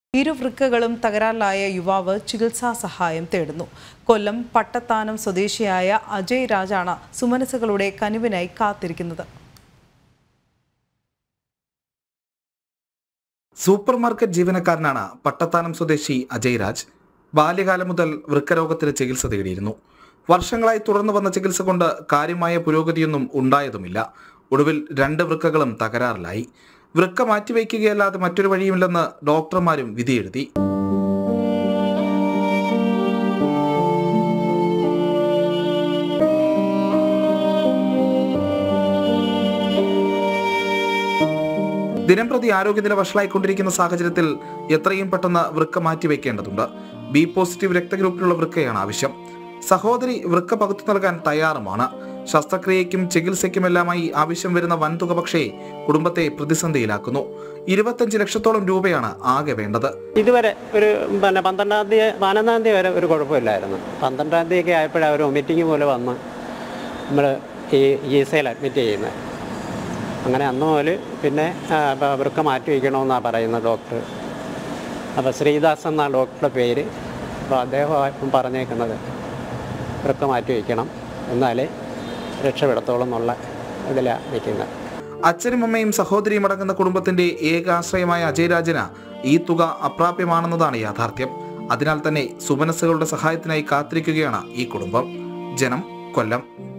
ഇരുവൃക്കകളും തകരാറിലായ യുവാവ് ചികിത്സാ സഹായം തേടുന്നു കൊല്ലം പട്ടത്താനം സ്വദേശിയായ അജയ് രാജാണ് സുമനസുകളുടെ കനിവിനായി കാത്തിരിക്കുന്നത് സൂപ്പർ മാർക്കറ്റ് ജീവനക്കാരനാണ് പട്ടത്താനം സ്വദേശി അജയ് രാജ് ബാല്യകാലം മുതൽ വൃക്കരോഗത്തിന് ചികിത്സ തേടിയിരുന്നു വർഷങ്ങളായി തുടർന്നു വന്ന ചികിത്സ കൊണ്ട് കാര്യമായ പുരോഗതിയൊന്നും ഉണ്ടായതുമില്ല ഒടുവിൽ രണ്ട് വൃക്കകളും തകരാറിലായി വൃക്ക മാറ്റിവെക്കുകയല്ലാതെ മറ്റൊരു വഴിയുമില്ലെന്ന് ഡോക്ടർമാരും വിധിയെഴുതി ദിനംപ്രതി ആരോഗ്യനില വഷളായിക്കൊണ്ടിരിക്കുന്ന സാഹചര്യത്തിൽ എത്രയും പെട്ടെന്ന് വൃക്ക മാറ്റിവെക്കേണ്ടതുണ്ട് ബി പോസിറ്റീവ് രക്തഗ്രൂപ്പിലുള്ള വൃക്കയാണ് ആവശ്യം സഹോദരി വൃക്ക പകുത്തു നൽകാൻ തയ്യാറുമാണ് ശസ്ത്രക്രിയയ്ക്കും ചികിത്സയ്ക്കുമെല്ലാമായി ആവശ്യം വരുന്ന വൻതുക പക്ഷേ കുടുംബത്തെ പ്രതിസന്ധിയിലാക്കുന്നു ഇരുപത്തഞ്ച് ലക്ഷത്തോളം രൂപയാണ് ആകെ വേണ്ടത് ഇതുവരെ ഒരു പിന്നെ പന്ത്രണ്ടാം തീയതി പതിനൊന്നാം തീയതി വരെ ഒരു കുഴപ്പമില്ലായിരുന്നു പന്ത്രണ്ടാം തീയതി ആയപ്പോഴാണ് ഒരു മീറ്റിംഗ് പോലെ വന്ന് നമ്മൾ ഈ ഈസയിൽ അഡ്മിറ്റ് ചെയ്യുന്നത് അങ്ങനെ അന്ന് മുതൽ പിന്നെ ആ, ഇപ്പം അവർക്ക് മാറ്റി വയ്ക്കണമെന്നാണ് പറയുന്നത് ഡോക്ടർ അപ്പോൾ ശ്രീദാസ് എന്ന ഡോക്ടറുടെ പേര് അപ്പോൾ അദ്ദേഹം പറഞ്ഞേക്കുന്നത് ഇവർക്ക് മാറ്റി വയ്ക്കണം എന്നാലേ രക്ഷപ്പെടത്തോളം എന്നുള്ള ഇതിലാണ് നിൽക്കുന്നത് അച്ഛനും അമ്മയും സഹോദരിയും അടങ്ങുന്ന കുടുംബത്തിന്റെ ഏക ആശ്രയമായ അജയരാജന് ഈ തുക അപ്രാപ്യമാണെന്നതാണ് യാഥാർത്ഥ്യം അതിനാൽ തന്നെ സുമനസ്സുകളുടെ സഹായത്തിനായി കാത്തിരിക്കുകയാണ് ഈ കുടുംബം ജനം കൊല്ലം